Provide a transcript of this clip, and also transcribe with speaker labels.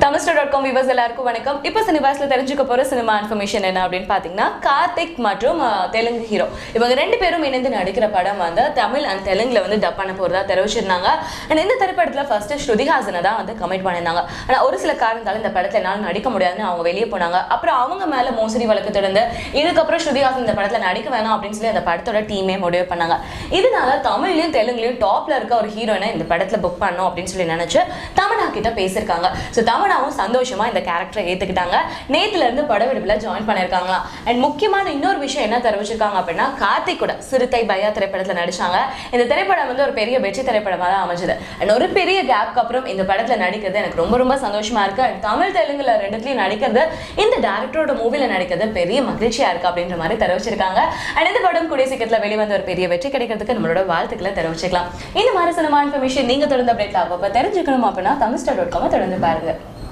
Speaker 1: Tamilster dot com viewers எல்லாருக்கும் வணக்கம் இப்போ சினிமாஸ்ல தெரிஞ்சுக்க போற சினிமா இன்ஃபர்மேஷன் என்ன அப்படின்னு பாத்தீங்கன்னா கார்த்திக் மற்றும் அஹ், தெலுங்கு ஹீரோ இவங்க ரெண்டு பேரும் இணைந்து நடிக்கிற படம் வந்து தமிழ் அண்ட் தெலுங்குல வந்து டப் பண்ண போறதா தெரிவிச்சிருந்தாங்க அண்ட் இந்த திரைப்படத்துல ஃபர்ஸ்ட் ஸ்ருதிஹாசனை தான் வந்து கமிட் பண்ணியிருந்தாங்க ஆனா ஒரு சில காரணத்தால இந்த படத்துல என்னால் நடிக்க முடியாதுன்னு அவங்க வெளியே போனாங்க அப்புறம் அவங்க மேல மோசடி வழக்கு தொடர்ந்து இதுக்கப்புறம் ஸ்ருதிஹாசன் இந்த படத்துல நடிக்க வேணாம் அப்படின்னு சொல்லி அந்த படத்தோட டீமே முடிவு பண்ணாங்க இதனால தமிழ்லயும் தெலுங்குலயும் டாப்ல இருக்க ஒரு ஹீரோயினை இந்த படத்துல புக் பண்ணணும் அப்படின்னு சொல்லி நினைச்சு தமனா கிட்ட பேசியிருக்காங்க ஸோ தமனாவும் சந்தோஷமா இந்த கேரக்டரை ஏத்துக்கிட்டாங்க நேத்துல இருந்து படப்பிடிப்புல ஜாயின் பண்ணியிருக்காங்களாம் அண்ட் முக்கியமான இன்னொரு விஷயம் என்ன தெரிவிச்சிருக்காங்க அப்படின்னா கார்த்திக் கூட சிறுத்தை பையா திரைப்படத்துல நடிச்சாங்க இந்த திரைப்படம் வந்து ஒரு பெரிய வெற்றி திரைப்படமா தான் அமைஞ்சது அண்ட் ஒரு பெரிய கேப்க்கு அப்புறம் இந்த படத்துல நடிக்கிறது எனக்கு ரொம்ப ரொம்ப சந்தோஷமா இருக்கு அண்ட் தமிழ் தெலுங்குல ரெண்டுத்துலயும் நடிக்கிறது இந்த டேரக்டரோட மூவில நடிக்கிறது பெரிய மகிழ்ச்சியா இருக்கு அப்படின்ற மாதிரி தெரிவிச்சிருக்காங்க அண்ட் இந்த படம் கூடிய சீக்கிரத்துல வெளிவந்த ஒரு பெரிய வெற்றி கிடைக்கிறதுக்கு நம்மளோட வாழ்த்துக்களை தெரிவிச்சுக்கலாம் இந்த மாதிரி சினிமா இன்ஃபர்மேஷன் நீங்க தொடர்ந்து அப்டேட் ஆகும் தெரிஞ்சுக்கணும் அப்படின்னா தமிழ் ஸ்டார் டாட் காம தொடர்ந்து பாருங்க